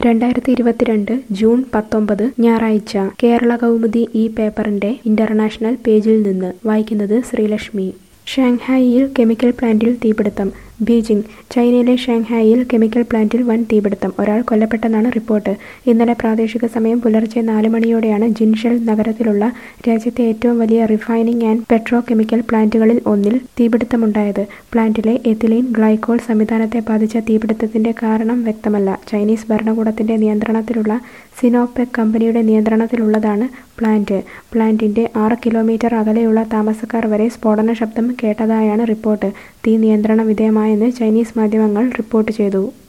രണ്ടായിരത്തി ഇരുപത്തിരണ്ട് ജൂൺ പത്തൊമ്പത് ഞായറാഴ്ച കേരള കൗമുദി ഈ പേപ്പറിന്റെ ഇന്റർനാഷണൽ പേജിൽ നിന്ന് വായിക്കുന്നത് ശ്രീലക്ഷ്മി ഷാങ്ഹായിയിൽ കെമിക്കൽ പ്ലാന്റിൽ തീപിടുത്തം ബീജിംഗ് ചൈനയിലെ ഷാങ്ഹായിയിൽ കെമിക്കൽ പ്ലാന്റിൽ വൻ തീപിടുത്തം ഒരാൾ കൊല്ലപ്പെട്ടെന്നാണ് റിപ്പോർട്ട് ഇന്നലെ പ്രാദേശിക സമയം പുലർച്ചെ നാല് മണിയോടെയാണ് ജിൻഷൽ നഗരത്തിലുള്ള രാജ്യത്തെ ഏറ്റവും വലിയ റിഫൈനിംഗ് ആൻഡ് പെട്രോ കെമിക്കൽ പ്ലാന്റുകളിൽ ഒന്നിൽ തീപിടുത്തമുണ്ടായത് പ്ലാന്റിലെ എഥിലീൻ ഗ്ലൈക്കോൾ സംവിധാനത്തെ ബാധിച്ച തീപിടുത്തത്തിന്റെ കാരണം വ്യക്തമല്ല ചൈനീസ് ഭരണകൂടത്തിന്റെ നിയന്ത്രണത്തിലുള്ള സിനോപെക് കമ്പനിയുടെ നിയന്ത്രണത്തിലുള്ളതാണ് പ്ലാന്റ് പ്ലാന്റിന്റെ ആറ് കിലോമീറ്റർ അകലെയുള്ള താമസക്കാർ വരെ സ്ഫോടന ശബ്ദം കേട്ടതായാണ് റിപ്പോർട്ട് തീ നിയന്ത്രണ വിധേയമായെന്ന് ചൈനീസ് മാധ്യമങ്ങൾ റിപ്പോർട്ട് ചെയ്തു